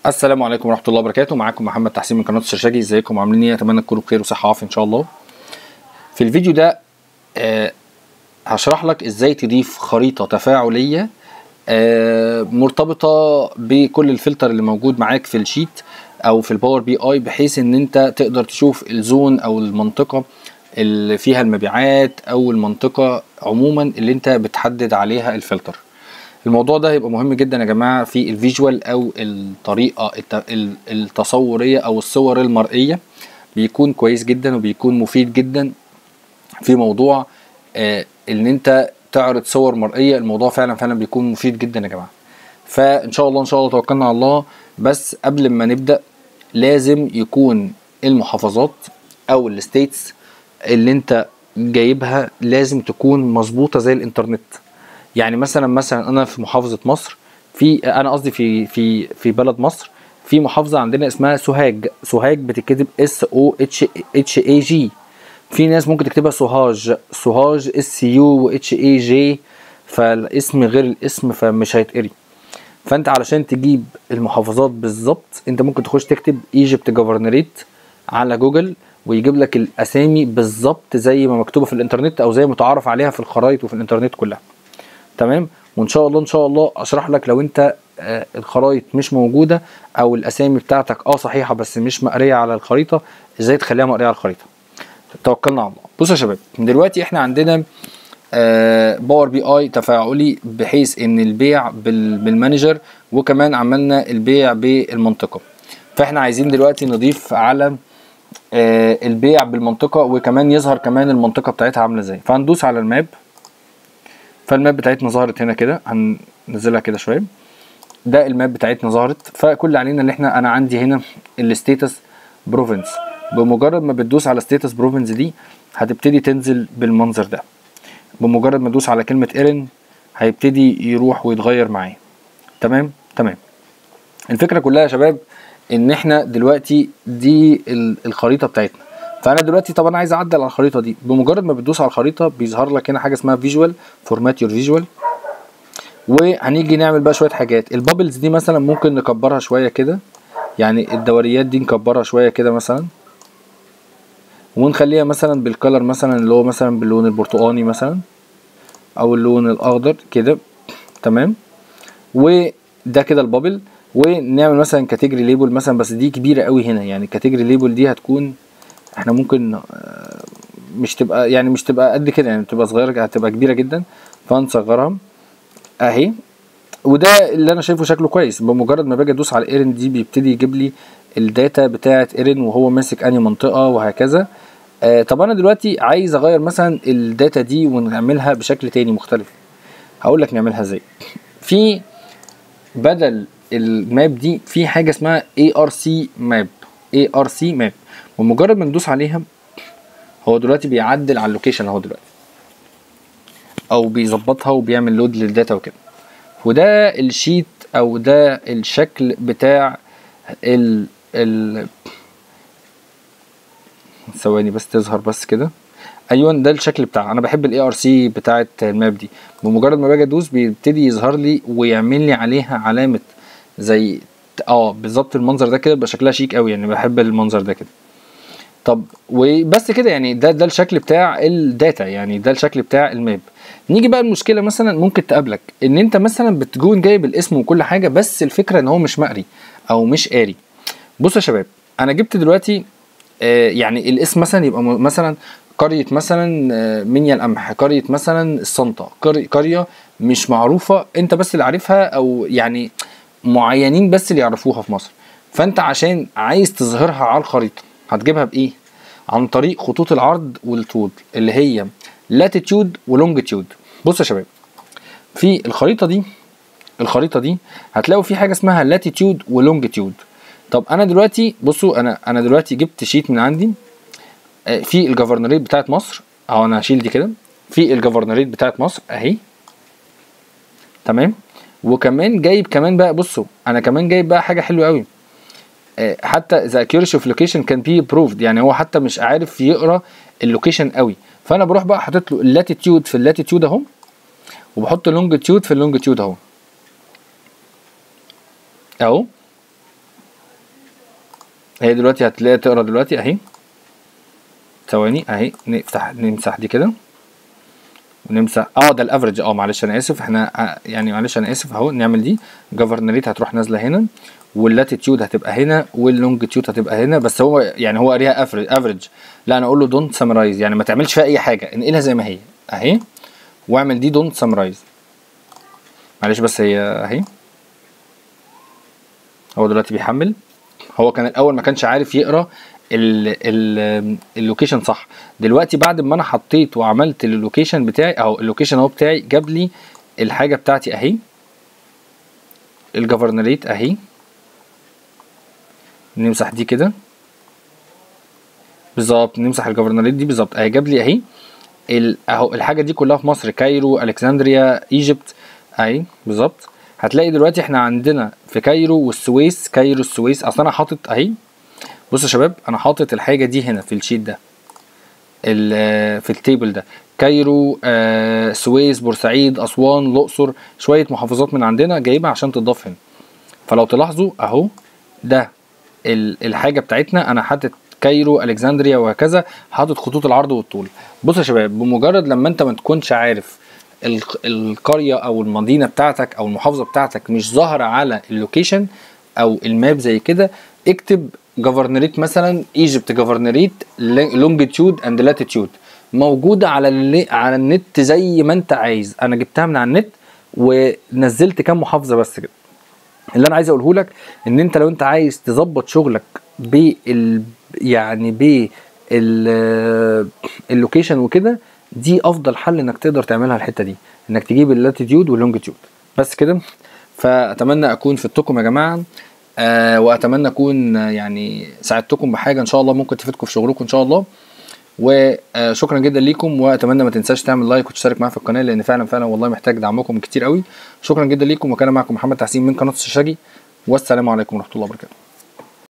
السلام عليكم ورحمه الله وبركاته معاكم محمد تحسين من قناه الشرشاجي ازيكم عاملين ايه اتمنى تكونوا بخير وصحه وعافيه ان شاء الله في الفيديو ده آه هشرح لك ازاي تضيف خريطه تفاعليه آه مرتبطه بكل الفلتر اللي موجود معاك في الشيت او في الباور بي اي بحيث ان انت تقدر تشوف الزون او المنطقه اللي فيها المبيعات او المنطقه عموما اللي انت بتحدد عليها الفلتر الموضوع ده هيبقى مهم جدا يا جماعه في الفيجوال او الطريقه التصوريه او الصور المرئيه بيكون كويس جدا وبيكون مفيد جدا في موضوع آه ان انت تعرض صور مرئيه الموضوع فعلا فعلا بيكون مفيد جدا يا جماعه فان شاء الله ان شاء الله توكلنا على الله بس قبل ما نبدا لازم يكون المحافظات او الستيتس اللي انت جايبها لازم تكون مظبوطه زي الانترنت يعني مثلا مثلا انا في محافظه مصر في انا قصدي في في في بلد مصر في محافظه عندنا اسمها سوهاج سوهاج بتتكتب اس او اتش اتش اي جي في ناس ممكن تكتبها سوهاج سوهاج اس يو و اتش اي جي فالاسم غير الاسم فمش هيتقري فانت علشان تجيب المحافظات بالظبط انت ممكن تخش تكتب ايجيبت جوفرنريت على جوجل ويجيب لك الاسامي بالظبط زي ما مكتوبه في الانترنت او زي ما متعارف عليها في الخرائط وفي الانترنت كلها تمام وان شاء الله ان شاء الله اشرح لك لو انت آه الخرايط مش موجوده او الاسامي بتاعتك اه صحيحه بس مش مقريه على الخريطه ازاي تخليها مقريه على الخريطه توكلنا على الله بصوا يا شباب دلوقتي احنا عندنا آه باور بي اي تفاعلي بحيث ان البيع بالمانجر وكمان عملنا البيع بالمنطقه فاحنا عايزين دلوقتي نضيف على آه البيع بالمنطقه وكمان يظهر كمان المنطقه بتاعتها عامله ازاي فهندوس على الماب فالماب بتاعتنا ظهرت هنا كده هننزلها كده شويه ده الماب بتاعتنا ظهرت فكل اللي علينا ان احنا انا عندي هنا الستيتس بروفنس بمجرد ما بتدوس على ستيتس بروفنس دي هتبتدي تنزل بالمنظر ده بمجرد ما تدوس على كلمه ايرن هيبتدي يروح ويتغير معايا تمام تمام الفكره كلها يا شباب ان احنا دلوقتي دي الخريطه بتاعتنا فانا دلوقتي طب عايز اعدل على الخريطه دي بمجرد ما بتدوس على الخريطه بيظهر لك هنا حاجه اسمها فيجوال فورمات يور فيجوال وهنيجي نعمل بقى شويه حاجات البابلز دي مثلا ممكن نكبرها شويه كده يعني الدوريات دي نكبرها شويه كده مثلا ونخليها مثلا بالكلر مثلا اللي هو مثلا باللون البرتقاني مثلا او اللون الاخضر كده تمام وده كده البابل ونعمل مثلا كاتيجري ليبل مثلا بس دي كبيره قوي هنا يعني كاتيجري ليبل دي هتكون احنا ممكن مش تبقى يعني مش تبقى قد كده يعني تبقى صغيره هتبقى كبيره جدا فهنصغرها اهي وده اللي انا شايفه شكله كويس بمجرد ما باجي ادوس على ايرن دي بيبتدي يجيب لي الداتا بتاعه ايرن وهو ماسك انهي منطقه وهكذا آه طب انا دلوقتي عايز اغير مثلا الداتا دي ونعملها بشكل تاني مختلف هقول لك نعملها ازاي في بدل الماب دي في حاجه اسمها اي ار سي ماب اي ار سي ماب ومجرد ما ندوس عليها هو دلوقتي بيعدل على اللوكيشن اهو دلوقتي او بيظبطها وبيعمل لود للداتا وكده وده الشيت او ده الشكل بتاع ال ال ثواني بس تظهر بس كده ايوه ده الشكل بتاع انا بحب الاي ار سي بتاعه الماب دي بمجرد ما باجي ادوس بيبتدي يظهر لي ويعمل لي عليها علامه زي اه بالظبط المنظر ده كده بيبقى شكلها شيك قوي يعني بحب المنظر ده كده طب وبس كده يعني ده ده الشكل بتاع الداتا يعني ده الشكل بتاع الماب نيجي بقى المشكله مثلا ممكن تقابلك ان انت مثلا بتكون جايب الاسم وكل حاجه بس الفكره ان هو مش مقري او مش قاري بصوا يا شباب انا جبت دلوقتي آه يعني الاسم مثلا يبقى مثلا قريه مثلا آه منيا القمح قريه مثلا الصنطه قريه مش معروفه انت بس اللي عارفها او يعني معينين بس اللي يعرفوها في مصر فانت عشان عايز تظهرها على الخريطه هتجيبها بايه عن طريق خطوط العرض والطول اللي هي لاتيتيود ولونجيتيود بصوا يا شباب في الخريطه دي الخريطه دي هتلاقوا في حاجه اسمها لاتيتيود ولونجيتيود طب انا دلوقتي بصوا انا انا دلوقتي جبت شيت من عندي في الجفرنريت بتاعت مصر اهو انا هشيل دي كده في الجفرنريت بتاعت مصر اهي تمام وكمان جايب كمان بقى بصوا انا كمان جايب بقى حاجه حلوه قوي حتى ذا accuracy of location can be improved يعني هو حتى مش عارف يقرا اللوكيشن قوي فانا بروح بقى حاطط له اللاتيتيود في اللاتيتيود اهو وبحط اللونجيتيود في اللونجيتيود اهو اهو هي دلوقتي هتلاقي تقرا دلوقتي اهي ثواني اهي نفتح نمسح دي كده ونمسح اه ده الافرج اه معلش انا اسف احنا آه، يعني معلش انا اسف اهو نعمل دي جفرنريت هتروح نازله هنا واللاتيتيود هتبقى هنا واللونجيتيود هتبقى هنا بس هو يعني هو قاريها افرج افريج لا انا اقول له دونت سمرايز يعني ما تعملش فيها اي حاجه انقلها زي ما هي اهي واعمل دي دونت سمرايز معلش بس هي اهي هو دلوقتي بيحمل هو كان الاول ما كانش عارف يقرا ال ال اللوكيشن صح دلوقتي بعد ما انا حطيت وعملت اللوكيشن بتاعي او اللوكيشن اهو بتاعي جاب لي الحاجه بتاعتي اهي الجفرنريت اهي نمسح دي كده بالظبط نمسح الجفرنريت دي بالظبط اهي جاب لي اهي ال- اهو الحاجه دي كلها في مصر كايرو الكسندريا ايجيبت اهي بالظبط هتلاقي دلوقتي احنا عندنا في كايرو والسويس كايرو السويس اصل انا حاطط اهي بص يا شباب انا حاطط الحاجه دي هنا في الشيت ده ال- في التيبل ده كايرو آه، سويس بورسعيد اسوان الاقصر شويه محافظات من عندنا جايبها عشان تضاف هنا فلو تلاحظوا اهو ده ال- الحاجه بتاعتنا انا حاطط كايرو الكسندريا وهكذا حاطط خطوط العرض والطول بص يا شباب بمجرد لما انت ما تكونش عارف الق- القريه او المدينه بتاعتك او المحافظه بتاعتك مش ظاهره على اللوكيشن او الماب زي كده اكتب جفرنريت مثلا ايجيبت جفرنريت لونجيتيود اند لاتيتيود موجوده على اللي على النت زي ما انت عايز انا جبتها من على النت ونزلت كام محافظه بس كده اللي انا عايز اقوله لك ان انت لو انت عايز تظبط شغلك بال يعني ب ال- اللوكيشن وكده دي افضل حل انك تقدر تعملها الحته دي انك تجيب اللاتيتيود واللونجيتيود بس كده فاتمنى اكون فدتكم يا جماعه آه واتمنى اكون آه، يعني ساعدتكم بحاجه ان شاء الله ممكن تفيدكم في شغلكم ان شاء الله وشكرا جدا ليكم واتمنى ما تنساش تعمل لايك وتشترك معايا في القناه لان فعلا فعلا والله محتاج دعمكم كتير قوي شكرا جدا ليكم وكان معكم محمد تحسين من قناه الشاشجي والسلام عليكم ورحمه الله وبركاته